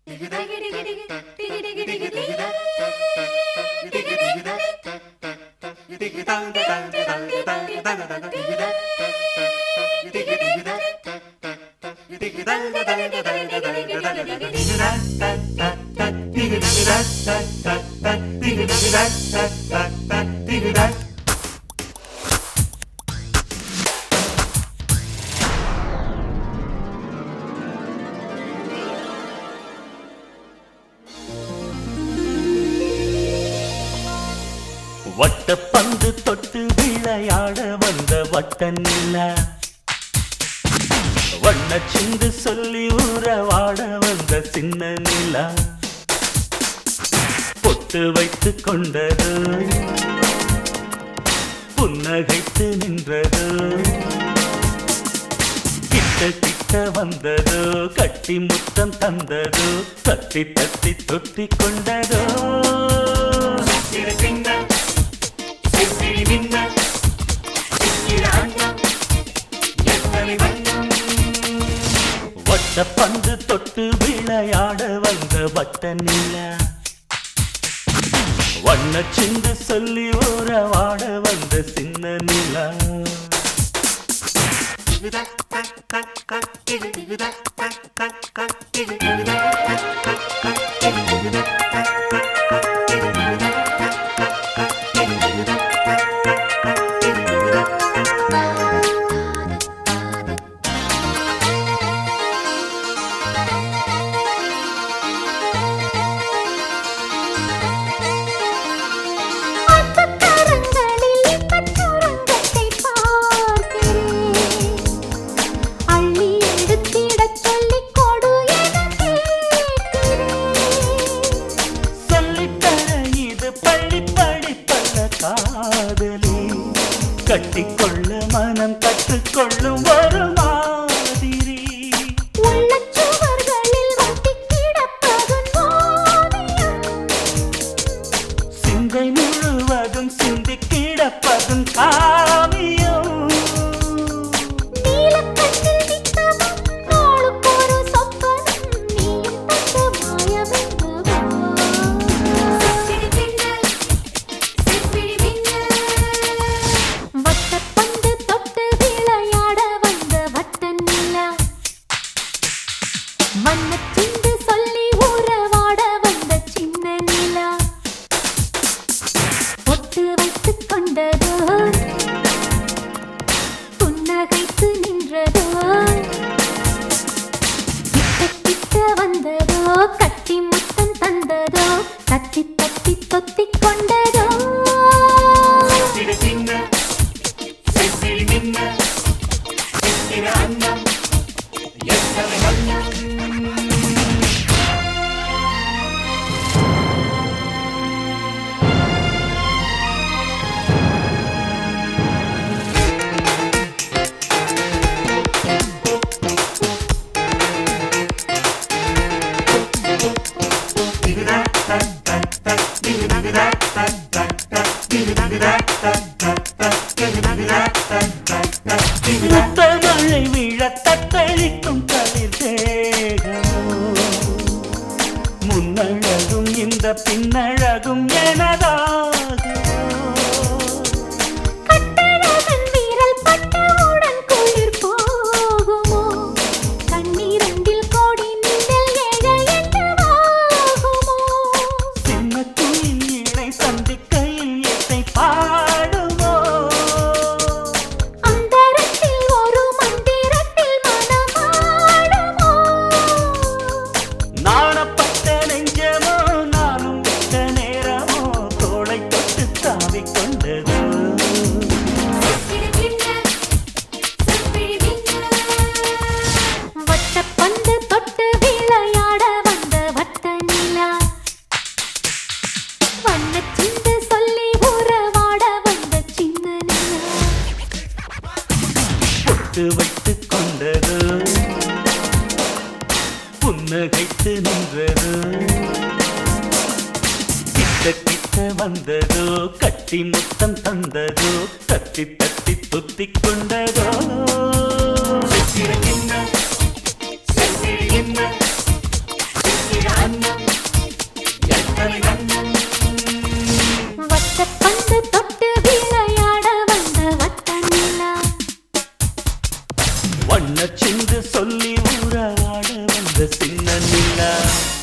வட்ட பந்து தொட்டு விளையாட வந்த வட்ட நிலா வண்ண சிந்து சொல்லி உறவாட வந்த சின்ன நிலா பொட்டு வைத்து கொண்டது புன்னகைத்து நின்றது கிட்ட கிட்ட வந்ததோ கட்டி முத்தம் தந்ததோ தத்தி தத்தி தொத்தி கொண்டதோ சிறு சின்ன சிசிறி மின்ன சித்திர அன்னம் எத்தனை வண்ணம் வட்ட பந்து தொட்டு விளையாட வந்த வட்ட நிலா வண்ண சிந்து சொல்லி உறவாட வந்த சின்ன நிலா அத்தரங்களில் பட்டுரங்கத்தை பார்க்கிறேன் அள்ளி எடுத்திடச் சொல்லிக் கொடு எனக் கேட்கிறேன் சொல்லித்தர இது பள்ளி படிப்பல்ல காதலி கட்டிக்கொள்ள மனம் கற்றுக்கொள்ளும் ஒரு மாதிரி உள்ளச் சுவர்களில் ஒட்டிக் கிடப்பதும் ஓவியம். சிந்தை முழுவதும் சிந்தி கிடப்பதும் காவியம் நீலக்கண்ணில் நித்தமும் நாளுக்கொரு சொப்பனம். நீயும் தந்த மாயமென்னவோ. வட்டப்பந்து தொட்டு விளையாட வந்த வட்ட நிலா வண்ணச்சிந்து சொல்லி உறவாட வந்த சின்ன நிலா பொட்டு வைத்துக் கொண்டதோ புன்னகைத்து நின்றதோ கிட்ட கிட்ட வந்ததோ கட்டி முத்தம் தந்ததோ தத்தி தத்தி தொத்திக் கொண்டதோ சிறு சின்ன சிசிறி மின்ன சித்திர அன்னம் எத்தனை வண்ணம் முத்தமழை விழ தத்தளிக்கும் தளிர் தேகமோ முன்னழகும் இந்த பின்னழகும் எனதாகுமோ கட்டழகன் வீரல் பட்டவுடன் குளிர் போகுமோ கண்ணீரண்டில் கோடி நிழல் எழ என்னவாகுமோ சின்ன குயில் இணை சந்திக்கையில் இசை பாடுமோ அந்தரத்தில் ஒரு மந்திரத்தில் மனமாடுமோ நாணப்பட்ட நெஞ்சமோ நானும் விட்ட நேரமோ தோளை தொட்டு தாவிக் கொண்டது வட்டப்பந்து தொட்டு விளையாட வந்த வட்ட நிலா வண்ணச்சிந்து சொல்லி உறவாட வந்த சின்ன நிலா பொட்டு வைத்துக் கொண்டது புன்னகைத்து நின்றது கிட்ட கிட்ட வந்ததோ கட்டி முத்தம் தந்ததோ தத்தி தத்தி துத்திக் கொண்டதோ சித்திர என்ன சித்திர என்ன சித்திர சின்ன சிந்து சொல்லி உறவாட வந்த சின்ன நிலா